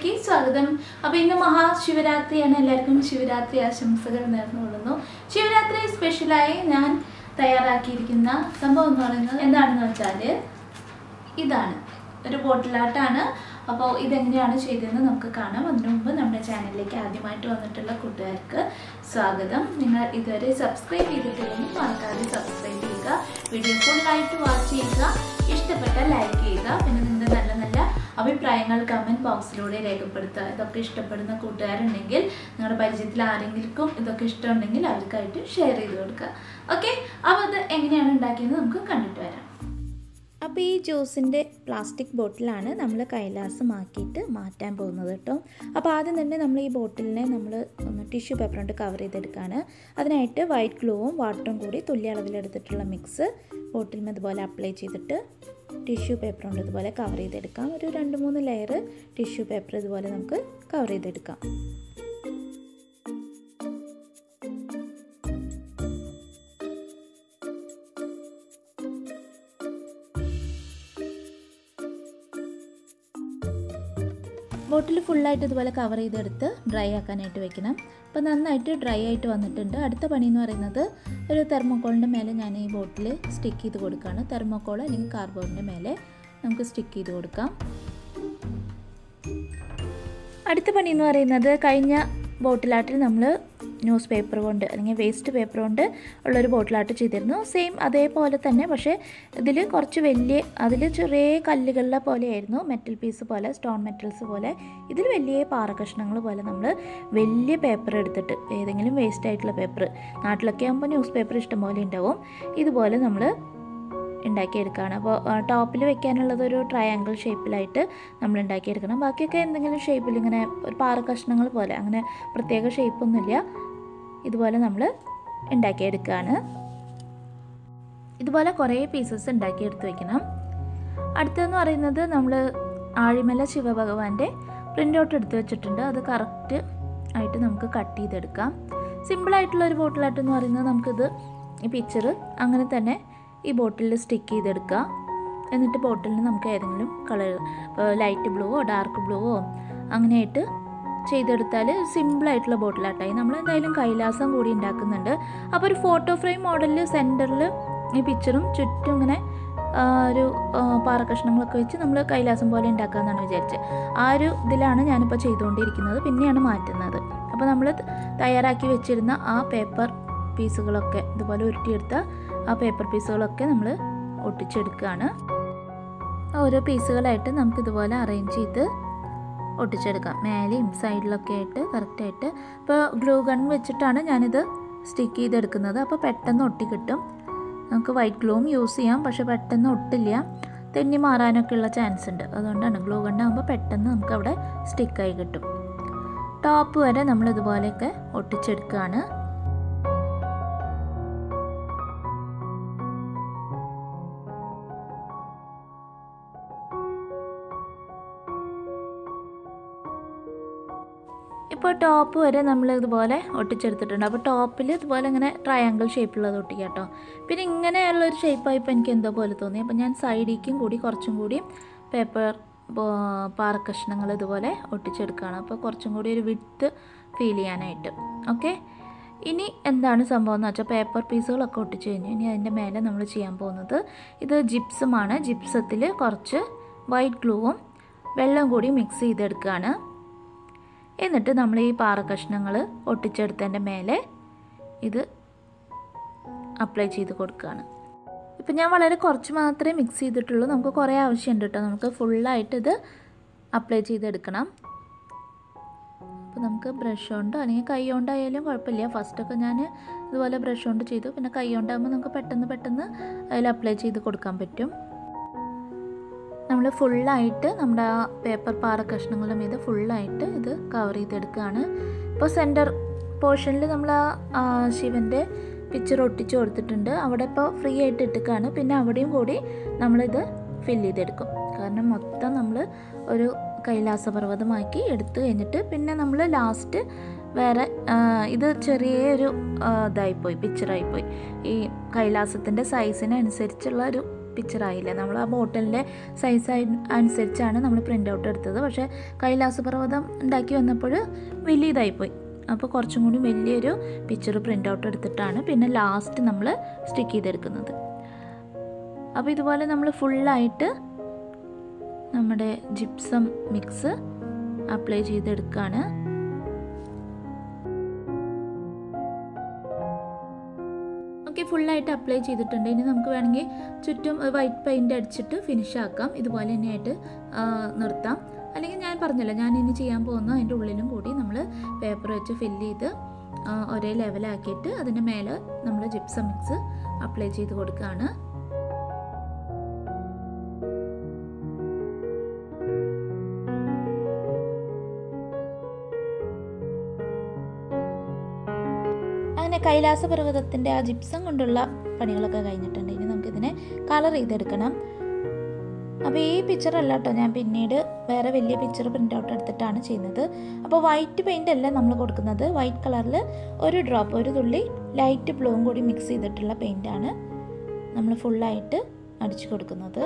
വീഡിയോയിലേക്ക് സ്വാഗതം അപ്പോൾ ഇന്ന് മഹാശിവരാത്രിയാണ് എല്ലാവർക്കും ശിവരാത്രി ആശംസകൾ നേർന്നുകൊള്ളുന്നു ശിവരാത്രി സ്പെഷ്യലായി ഞാൻ തയ്യാറാക്കിയിരിക്കുന്ന സംഭവം എന്ന് പറയുന്നത് എന്താണെന്ന് വെച്ചാൽ ഇതാണ് ഒരു ബോട്ടിലാട്ടാണ് അപ്പോൾ ഇതെങ്ങനെയാണ് ചെയ്തതെന്ന് നമുക്ക് കാണാം അതിനു മുമ്പ് നമ്മുടെ ചാനലിലേക്ക് ആദ്യമായിട്ട് വന്നിട്ടുള്ള കൂട്ടുകാർക്ക് സ്വാഗതം നിങ്ങൾ ഇതുവരെ സബ്സ്ക്രൈബ് ചെയ്തിട്ടില്ലെങ്കിൽ മറക്കാതെ സബ്സ്ക്രൈബ് ചെയ്യുക വീഡിയോ ഫുള്ളായിട്ട് വാച്ച് ചെയ്യുക ഇഷ്ടപ്പെട്ടാൽ ലൈക്ക് ചെയ്യുക പിന്നെ നിങ്ങളുടെ നല്ല നല്ല അഭിപ്രായങ്ങൾ കമൻറ്റ് ബോക്സിലൂടെ രേഖപ്പെടുത്തുക ഇതൊക്കെ ഇഷ്ടപ്പെടുന്ന കൂട്ടുകാരുണ്ടെങ്കിൽ നിങ്ങളുടെ പരിചയത്തിൽ ആരെങ്കിലും ഇതൊക്കെ ഇഷ്ടമുണ്ടെങ്കിൽ അവർക്കായിട്ട് ഷെയർ ചെയ്ത് കൊടുക്കുക ഓക്കെ അപ്പോൾ അത് എങ്ങനെയാണ് ഉണ്ടാക്കിയത് നമുക്ക് കണ്ടിട്ട് വരാം അപ്പോൾ ഈ ജ്യൂസിൻ്റെ പ്ലാസ്റ്റിക് ബോട്ടിലാണ് നമ്മൾ കൈലാസമാക്കിയിട്ട് മാറ്റാൻ പോകുന്നത് കേട്ടോ അപ്പോൾ ആദ്യം തന്നെ നമ്മൾ ഈ ബോട്ടിലിനെ നമ്മൾ ഒന്ന് ടിഷ്യൂ പേപ്പർ കൊണ്ട് കവർ ചെയ്തെടുക്കുകയാണ് അതിനായിട്ട് വൈറ്റ് ഗ്ലൂവും വാട്ടറും കൂടി തുല്യ അളവിലെടുത്തിട്ടുള്ള മിക്സ് ബോട്ടിലിന് ഇതുപോലെ അപ്ലൈ ചെയ്തിട്ട് ടിഷ്യൂ പേപ്പർ കൊണ്ട് ഇതുപോലെ കവർ ചെയ്തെടുക്കാം ഒരു രണ്ട് മൂന്ന് ലെയർ ടിഷ്യൂ പേപ്പർ ഇതുപോലെ നമുക്ക് കവർ ചെയ്തെടുക്കാം ബോട്ടിൽ ഫുള്ളായിട്ട് ഇതുപോലെ കവർ ചെയ്തെടുത്ത് ഡ്രൈ ആക്കാനായിട്ട് വെക്കണം അപ്പോൾ നന്നായിട്ട് ഡ്രൈ ആയിട്ട് വന്നിട്ടുണ്ട് അടുത്ത പണി എന്ന് പറയുന്നത് ഒരു തെർമോക്കോളിൻ്റെ മേലെ ഞാൻ ഈ ബോട്ടിൽ സ്റ്റിക്ക് ചെയ്ത് കൊടുക്കുകയാണ് തെർമോക്കോൾ അല്ലെങ്കിൽ കാർബോർഡിൻ്റെ മേലെ നമുക്ക് സ്റ്റിക്ക് ചെയ്ത് കൊടുക്കാം അടുത്ത പണി എന്ന് പറയുന്നത് കഴിഞ്ഞ ബോട്ടിലാട്ടിൽ നമ്മൾ ന്യൂസ് പേപ്പർ കൊണ്ട് അല്ലെങ്കിൽ വേസ്റ്റ് പേപ്പർ കൊണ്ട് ഉള്ളൊരു ബോട്ടിലാട്ട് ചെയ്തിരുന്നു സെയിം അതേപോലെ തന്നെ പക്ഷേ ഇതിൽ കുറച്ച് വലിയ അതിൽ ചെറിയ കല്ലുകളിലെ പോലെയായിരുന്നു മെറ്റൽ പീസ് പോലെ സ്റ്റോൺ മെറ്റൽസ് പോലെ ഇതിൽ വലിയ പാറ കഷ്ണങ്ങൾ പോലെ നമ്മൾ വലിയ പേപ്പർ എടുത്തിട്ട് ഏതെങ്കിലും വേസ്റ്റ് ആയിട്ടുള്ള പേപ്പർ നാട്ടിലൊക്കെ ആകുമ്പോൾ ന്യൂസ് പേപ്പർ ഇഷ്ടംപോലെ ഉണ്ടാവും ഇതുപോലെ നമ്മൾ ഉണ്ടാക്കിയെടുക്കുകയാണ് അപ്പോൾ ടോപ്പിൽ വെക്കാനുള്ളത് ഒരു ട്രയാങ്കിൾ ഷേപ്പിലായിട്ട് നമ്മൾ ഉണ്ടാക്കിയെടുക്കണം ബാക്കിയൊക്കെ എന്തെങ്കിലും ഷേപ്പിൽ ഇങ്ങനെ ഒരു പാറ കഷ്ണങ്ങൾ പോലെ അങ്ങനെ പ്രത്യേക ഷേപ്പൊന്നുമില്ല ഇതുപോലെ നമ്മൾ ഉണ്ടാക്കിയെടുക്കുകയാണ് ഇതുപോലെ കുറേ പീസസ് ഉണ്ടാക്കിയെടുത്ത് വെക്കണം അടുത്തതെന്ന് പറയുന്നത് നമ്മൾ ആഴിമല ശിവഭഗവാന്റെ പ്രിൻ്റ് ഔട്ട് എടുത്ത് വെച്ചിട്ടുണ്ട് അത് കറക്റ്റ് ആയിട്ട് നമുക്ക് കട്ട് ചെയ്തെടുക്കാം സിമ്പിളായിട്ടുള്ള ഒരു ബോട്ടിലായിട്ട് എന്ന് പറയുന്നത് നമുക്കിത് ഈ പിക്ചർ അങ്ങനെ തന്നെ ഈ ബോട്ടിലിൽ സ്റ്റിക്ക് ചെയ്തെടുക്കുക എന്നിട്ട് ബോട്ടിലിന് നമുക്ക് ഏതെങ്കിലും കളർ ഇപ്പോൾ ലൈറ്റ് ബ്ലൂവോ ഡാർക്ക് ബ്ലൂവോ അങ്ങനെയായിട്ട് ചെയ്തെടുത്താൽ സിമ്പിളായിട്ടുള്ള ബോട്ടിലാട്ടായി നമ്മൾ എന്തായാലും കൈലാസം കൂടി ഉണ്ടാക്കുന്നുണ്ട് അപ്പോൾ ഒരു ഫോട്ടോ ഫ്രെയിം മോഡലിൽ സെൻറ്ററിൽ ഈ പിക്ചറും ചുറ്റും ഇങ്ങനെ ഒരു പാറക്കഷ്ണങ്ങളൊക്കെ വെച്ച് നമ്മൾ കൈലാസം പോലെ ഉണ്ടാക്കാമെന്നാണ് വിചാരിച്ചത് ആ ഒരു ഇതിലാണ് ഞാനിപ്പോൾ ചെയ്തുകൊണ്ടിരിക്കുന്നത് പിന്നെയാണ് മാറ്റുന്നത് അപ്പോൾ നമ്മൾ തയ്യാറാക്കി വെച്ചിരുന്ന ആ പേപ്പർ പീസുകളൊക്കെ ഇതുപോലെ ഉരുട്ടിയെടുത്ത ആ പേപ്പർ പീസുകളൊക്കെ നമ്മൾ ഒട്ടിച്ചെടുക്കുകയാണ് ഓരോ പീസുകളായിട്ട് നമുക്ക് ഇതുപോലെ അറേഞ്ച് ചെയ്ത് ഒട്ടിച്ചെടുക്കാം മേലെയും സൈഡിലൊക്കെ ആയിട്ട് കറക്റ്റായിട്ട് ഇപ്പോൾ ഗ്ലൂ ഗൺ വെച്ചിട്ടാണ് ഞാനിത് സ്റ്റിക്ക് ചെയ്തെടുക്കുന്നത് അപ്പോൾ പെട്ടെന്ന് ഒട്ടി കിട്ടും നമുക്ക് വൈറ്റ് ഗ്ലൂവും യൂസ് ചെയ്യാം പക്ഷെ പെട്ടെന്ന് ഒട്ടില്ല തെന്നി മാറാനൊക്കെ ഉള്ള ചാൻസ് ഉണ്ട് അതുകൊണ്ടാണ് ഗ്ലൂ ഗണ്ണാകുമ്പോൾ പെട്ടെന്ന് നമുക്ക് അവിടെ സ്റ്റിക്കായി കിട്ടും ടോപ്പ് വരെ നമ്മൾ ഇതുപോലെയൊക്കെ ഒട്ടിച്ചെടുക്കുകയാണ് ഇപ്പോൾ ടോപ്പ് വരെ നമ്മൾ ഇതുപോലെ ഒട്ടിച്ചെടുത്തിട്ടുണ്ട് അപ്പോൾ ടോപ്പിൽ ഇതുപോലെ ഇങ്ങനെ ട്രയാങ്കിൾ ഷേപ്പിലുള്ളത് ഒട്ടിക്കുക കേട്ടോ പിന്നെ ഇങ്ങനെയുള്ളൊരു ഷേപ്പായപ്പോൾ എനിക്ക് എന്തോ പോലെ തോന്നി അപ്പോൾ ഞാൻ സൈഡിലേക്കും കൂടി കുറച്ചും കൂടി പേപ്പർ പാറക്കഷ്ണങ്ങൾ ഇതുപോലെ ഒട്ടിച്ചെടുക്കുകയാണ് അപ്പോൾ കുറച്ചും കൂടി ഒരു വിട്ട് ഫീൽ ചെയ്യാനായിട്ട് ഓക്കെ ഇനി എന്താണ് സംഭവം എന്ന് വെച്ചാൽ പേപ്പർ പീസുകളൊക്കെ ഒട്ടിച്ച് കഴിഞ്ഞു ഇനി അതിൻ്റെ മേലെ നമ്മൾ ചെയ്യാൻ പോകുന്നത് ഇത് ജിപ്സുമാണ് ജിപ്സത്തിൽ കുറച്ച് വൈറ്റ് ഗ്ലൂവും വെള്ളം കൂടി മിക്സ് ചെയ്തെടുക്കുകയാണ് എന്നിട്ട് നമ്മൾ ഈ പാറ കഷ്ണങ്ങൾ ഒട്ടിച്ചെടുത്തതിൻ്റെ മേലെ ഇത് അപ്ലൈ ചെയ്ത് കൊടുക്കുകയാണ് ഇപ്പം ഞാൻ വളരെ കുറച്ച് മാത്രമേ മിക്സ് ചെയ്തിട്ടുള്ളൂ നമുക്ക് കുറേ ആവശ്യമുണ്ട് കേട്ടോ നമുക്ക് ഫുള്ളായിട്ട് ഇത് അപ്ലൈ ചെയ്തെടുക്കണം അപ്പോൾ നമുക്ക് ബ്രഷ് കൊണ്ടോ അല്ലെങ്കിൽ കൈ കൊണ്ടായാലും കുഴപ്പമില്ല ഫസ്റ്റൊക്കെ ഞാൻ ഇതുപോലെ ബ്രഷ് കൊണ്ട് ചെയ്തു പിന്നെ കൈ കൊണ്ടാകുമ്പോൾ നമുക്ക് പെട്ടെന്ന് പെട്ടെന്ന് അതിൽ അപ്ലൈ ചെയ്ത് കൊടുക്കാൻ പറ്റും നമ്മൾ ഫുള്ളായിട്ട് നമ്മുടെ ആ പേപ്പർ പാറ കഷ്ണങ്ങളുടെ മീത് ഫുള്ളായിട്ട് ഇത് കവർ ചെയ്തെടുക്കുകയാണ് ഇപ്പോൾ സെൻറ്റർ പോർഷനിൽ നമ്മൾ ആ ശിവൻ്റെ പിക്ചർ ഒട്ടിച്ച് കൊടുത്തിട്ടുണ്ട് അവിടെ ഇപ്പോൾ ഫ്രീ ആയിട്ട് ഇട്ടിക്കാണ് പിന്നെ അവിടെയും കൂടി നമ്മളിത് ഫില്ല് ചെയ്തെടുക്കും കാരണം മൊത്തം നമ്മൾ ഒരു കൈലാസപർവ്വതമാക്കി എടുത്തു കഴിഞ്ഞിട്ട് പിന്നെ നമ്മൾ ലാസ്റ്റ് വേറെ ഇത് ചെറിയൊരു ഇതായിപ്പോയി പിക്ചറായിപ്പോയി ഈ കൈലാസത്തിൻ്റെ സൈസിനനുസരിച്ചുള്ള ഒരു പിക്ചർ ആയില്ല നമ്മൾ ആ ബോട്ടിലിൻ്റെ സൈസ് അനുസരിച്ചാണ് നമ്മൾ പ്രിൻ്റ് ഔട്ട് എടുത്തത് പക്ഷേ കൈലാസപർവ്വതം ഉണ്ടാക്കി വന്നപ്പോൾ വലിയ ഇതായിപ്പോയി അപ്പോൾ കുറച്ചും കൂടി വലിയൊരു പിക്ചർ പ്രിൻ്റ് ഔട്ട് എടുത്തിട്ടാണ് പിന്നെ ലാസ്റ്റ് നമ്മൾ സ്റ്റിക്ക് ചെയ്തെടുക്കുന്നത് അപ്പോൾ ഇതുപോലെ നമ്മൾ ഫുള്ളായിട്ട് നമ്മുടെ ജിപ്സം മിക്സ് അപ്ലൈ ചെയ്തെടുക്കുകയാണ് ഓക്കെ ഫുള്ളായിട്ട് അപ്ലൈ ചെയ്തിട്ടുണ്ട് ഇനി നമുക്ക് വേണമെങ്കിൽ ചുറ്റും വൈറ്റ് പെയിൻ്റ് അടിച്ചിട്ട് ഫിനിഷ് ആക്കാം ഇതുപോലെ തന്നെയായിട്ട് ആ, നിർത്താം അല്ലെങ്കിൽ ഞാൻ പറഞ്ഞല്ലോ ഞാൻ ഇനി ചെയ്യാൻ പോകുന്ന അതിൻ്റെ ഉള്ളിലും കൂടി നമ്മൾ പേപ്പർ വെച്ച് ഫില്ല് ചെയ്ത് ആ, ഒരേ ലെവലാക്കിയിട്ട് അതിൻ്റെ മേലെ നമ്മൾ ജിപ്സം മിക്സ് അപ്ലൈ ചെയ്ത് കൊടുക്കുകയാണ് അങ്ങനെ കൈലാസ പർവ്വതത്തിൻ്റെ ആ ജിപ്സം കൊണ്ടുള്ള പണികളൊക്കെ കഴിഞ്ഞിട്ടുണ്ട് ഇനി നമുക്കിതിനെ കളർ ചെയ്തെടുക്കണം അപ്പോൾ ഈ പിക്ചർ അല്ല കേട്ടോ ഞാൻ പിന്നീട് വേറെ വലിയ പിക്ചർ പ്രിൻ്റ് ഔട്ട് എടുത്തിട്ടാണ് ചെയ്യുന്നത് അപ്പോൾ വൈറ്റ് പെയിൻ്റ് അല്ല നമ്മൾ കൊടുക്കുന്നത് വൈറ്റ് കളറിൽ ഒരു ഡ്രോപ്പ് ഒരു തുള്ളി ലൈറ്റ് ബ്ലൂവും കൂടി മിക്സ് ചെയ്തിട്ടുള്ള പെയിൻ്റാണ് നമ്മൾ ഫുള്ളായിട്ട് അടിച്ചു കൊടുക്കുന്നത്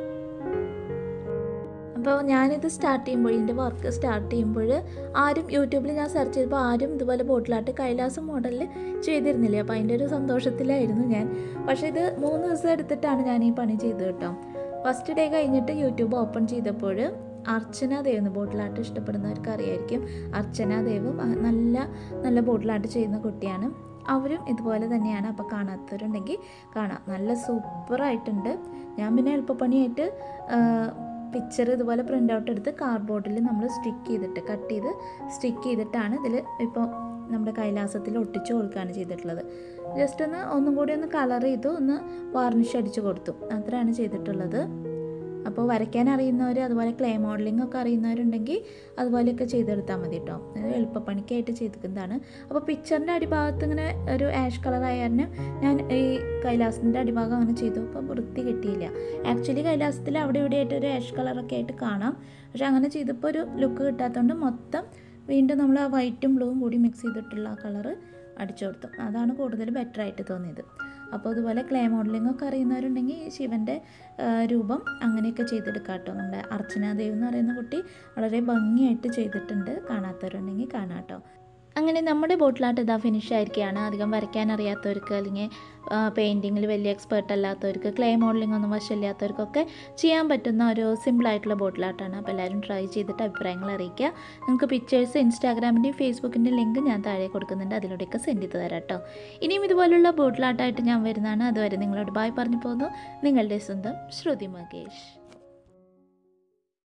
അപ്പോൾ ഞാനിത് സ്റ്റാർട്ട് ചെയ്യുമ്പോൾ ഇതിൻ്റെ വർക്ക് സ്റ്റാർട്ട് ചെയ്യുമ്പോൾ ആരും യൂട്യൂബിൽ ഞാൻ സെർച്ച് ചെയ്തപ്പോൾ ആരും ഇതുപോലെ ബോട്ടിലാട്ട് കൈലാസം മോഡലിൽ ചെയ്തിരുന്നില്ല അപ്പോൾ അതിൻ്റെ ഒരു സന്തോഷത്തിലായിരുന്നു ഞാൻ പക്ഷേ ഇത് മൂന്ന് ദിവസം എടുത്തിട്ടാണ് ഞാൻ ഈ പണി ചെയ്തത് കേട്ടോ ഫസ്റ്റ് ഡേ കഴിഞ്ഞിട്ട് യൂട്യൂബ് ഓപ്പൺ ചെയ്തപ്പോൾ അർച്ചന ദേവ് എന്ന് ബോട്ടിലാട്ട് ഇഷ്ടപ്പെടുന്നവർക്ക് അറിയായിരിക്കും അർച്ചന ദേവും ആ, നല്ല നല്ല ബോട്ടിലാട്ട് ചെയ്യുന്ന കുട്ടിയാണ് അവരും ഇതുപോലെ തന്നെയാണ് അപ്പോൾ കാണാത്തവരുണ്ടെങ്കിൽ കാണാം നല്ല സൂപ്പറായിട്ടുണ്ട് ഞാൻ പിന്നെ എളുപ്പപ്പണിയായിട്ട് പിക്ചർ ഇതുപോലെ പ്രിൻ്റ് ഔട്ട് എടുത്ത് കാർഡ്ബോർഡിൽ നമ്മൾ സ്റ്റിക്ക് ചെയ്തിട്ട് കട്ട് ചെയ്ത് സ്റ്റിക്ക് ചെയ്തിട്ടാണ് ഇതിൽ ഇപ്പോൾ നമ്മുടെ കൈലാസത്തിൽ ഒട്ടിച്ചു കൊടുക്കുകയാണ് ചെയ്തിട്ടുള്ളത് ജസ്റ്റ് ഒന്ന് ഒന്നും കൂടി ഒന്ന് കളർ ചെയ്തു ഒന്ന് വാർണിഷ് അടിച്ചു കൊടുത്തു അത്രയാണ് ചെയ്തിട്ടുള്ളത് അപ്പോൾ വരയ്ക്കാൻ അറിയുന്നവർ അതുപോലെ ക്ലേ മോഡലിംഗ് ഒക്കെ അറിയുന്നവരുണ്ടെങ്കിൽ അതുപോലെയൊക്കെ ചെയ്തെടുത്താൽ മതി കേട്ടോ അത് എളുപ്പപ്പണിക്കായിട്ട് ചെയ്തിരിക്കുന്നതാണ് അപ്പോൾ പിക്ചറിൻ്റെ അടിഭാഗത്ത് ഇങ്ങനെ ഒരു ആഷ് കളർ ആയാലും ഞാൻ ഈ കൈലാസത്തിൻ്റെ അടിഭാഗം അങ്ങനെ ചെയ്തു അപ്പോൾ വൃത്തി കിട്ടിയില്ല ആക്ച്വലി കൈലാസത്തിൽ അവിടെ ഇവിടെ ആയിട്ട് ഒരു ആഷ് കളറൊക്കെ ആയിട്ട് കാണാം പക്ഷെ അങ്ങനെ ചെയ്തപ്പോൾ ഒരു ലുക്ക് കിട്ടാത്തതുകൊണ്ട് മൊത്തം വീണ്ടും നമ്മൾ ആ വൈറ്റും ബ്ലൂവും കൂടി മിക്സ് ചെയ്തിട്ടുള്ള ആ കളറ് അടിച്ചു കൊടുത്തു അതാണ് കൂടുതൽ ബെറ്റർ ആയിട്ട് തോന്നിയത് അപ്പോൾ അതുപോലെ ക്ലേ മോഡലിംഗ് ഒക്കെ അറിയുന്നവരുണ്ടെങ്കിൽ ഈ ശിവൻ്റെ ആ, രൂപം അങ്ങനെയൊക്കെ ചെയ്തെടുക്കാം കേട്ടോ നമ്മുടെ അർച്ചന ദേവ് എന്ന് പറയുന്ന കുട്ടി വളരെ ഭംഗിയായിട്ട് ചെയ്തിട്ടുണ്ട് കാണാത്തവരുണ്ടെങ്കിൽ കാണാം കേട്ടോ അങ്ങനെ നമ്മുടെ ബോട്ടിലാട്ട് ഇതാ ഫിനിഷ് ആയിരിക്കുകയാണ് അധികം വരയ്ക്കാൻ അറിയാത്തവർക്ക് അല്ലെങ്കിൽ പെയിൻറ്റിങ്ങിൽ വലിയ എക്സ്പേർട്ട് അല്ലാത്തവർക്ക് ക്ലേ മോഡലിംഗ് ഒന്നും വശമില്ലാത്തവർക്കൊക്കെ ചെയ്യാൻ പറ്റുന്ന ഒരു സിമ്പിളായിട്ടുള്ള ബോട്ടിലാട്ടാണ് അപ്പോൾ എല്ലാവരും ട്രൈ ചെയ്തിട്ട് അഭിപ്രായങ്ങൾ അറിയിക്കുക നിങ്ങൾക്ക് പിക്ചേഴ്സ് ഇൻസ്റ്റാഗ്രാമിൻ്റെയും ഫേസ്ബുക്കിൻ്റെ ലിങ്ക് ഞാൻ താഴെ കൊടുക്കുന്നുണ്ട് അതിലൂടെയൊക്കെ സെൻഡ് ചെയ്ത് തരാം കേട്ടോ ഇനിയും ഇതുപോലുള്ള ബോട്ടിലാട്ടായിട്ട് ഞാൻ വരുന്നതാണ് അതുവരെ നിങ്ങളോട് ബായ് പറഞ്ഞു പോകുന്നു നിങ്ങളുടെ സ്വന്തം ശ്രുതി മകേഷ്